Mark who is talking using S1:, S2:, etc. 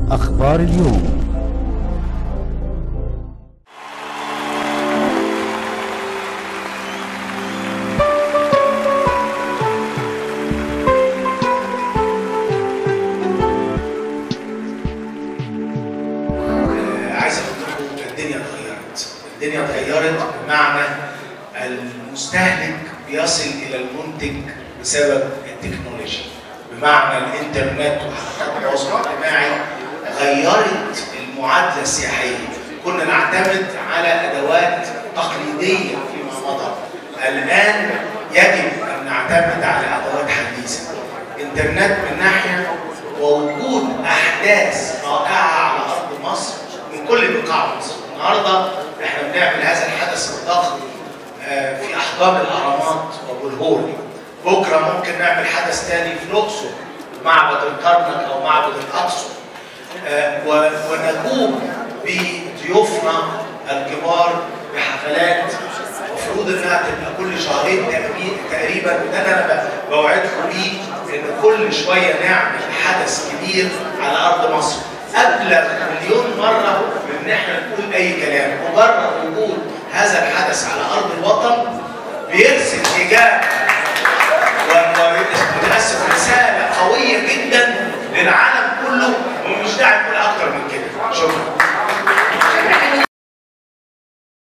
S1: أخبار اليوم
S2: عايز اقول لكم الدنيا اتغيرت الدنيا اتغيرت بمعنى المستهلك بيصل الى المنتج بسبب التكنولوجيا بمعنى الانترنت وحركات التواصل الاجتماعي غيرت المعادله السياحيه كنا نعتمد على ادوات تقليديه فيما مضى الان يجب ان نعتمد على ادوات حديثه انترنت من ناحيه ووجود احداث رائعه على ارض مصر من كل بقاع مصر النهارده احنا بنعمل هذا الحدث الضخم آه، في احجام الاهرامات وابو الهول بكره ممكن نعمل حدث تاني في الاقصر معبد الكرنك او معبد الاقصر آه، و- ونقوم بضيوفنا الكبار بحفلات المفروض انها تبقى كل شهرين تقريبا تقريبا وده اللي انا ب- بوعدكم بيه ان كل شويه نعمل حدث كبير على ارض مصر ابلغ مليون مره من ان احنا نقول اي كلام مجرد وجود هذا الحدث على ارض الوطن بيرسم ايجاب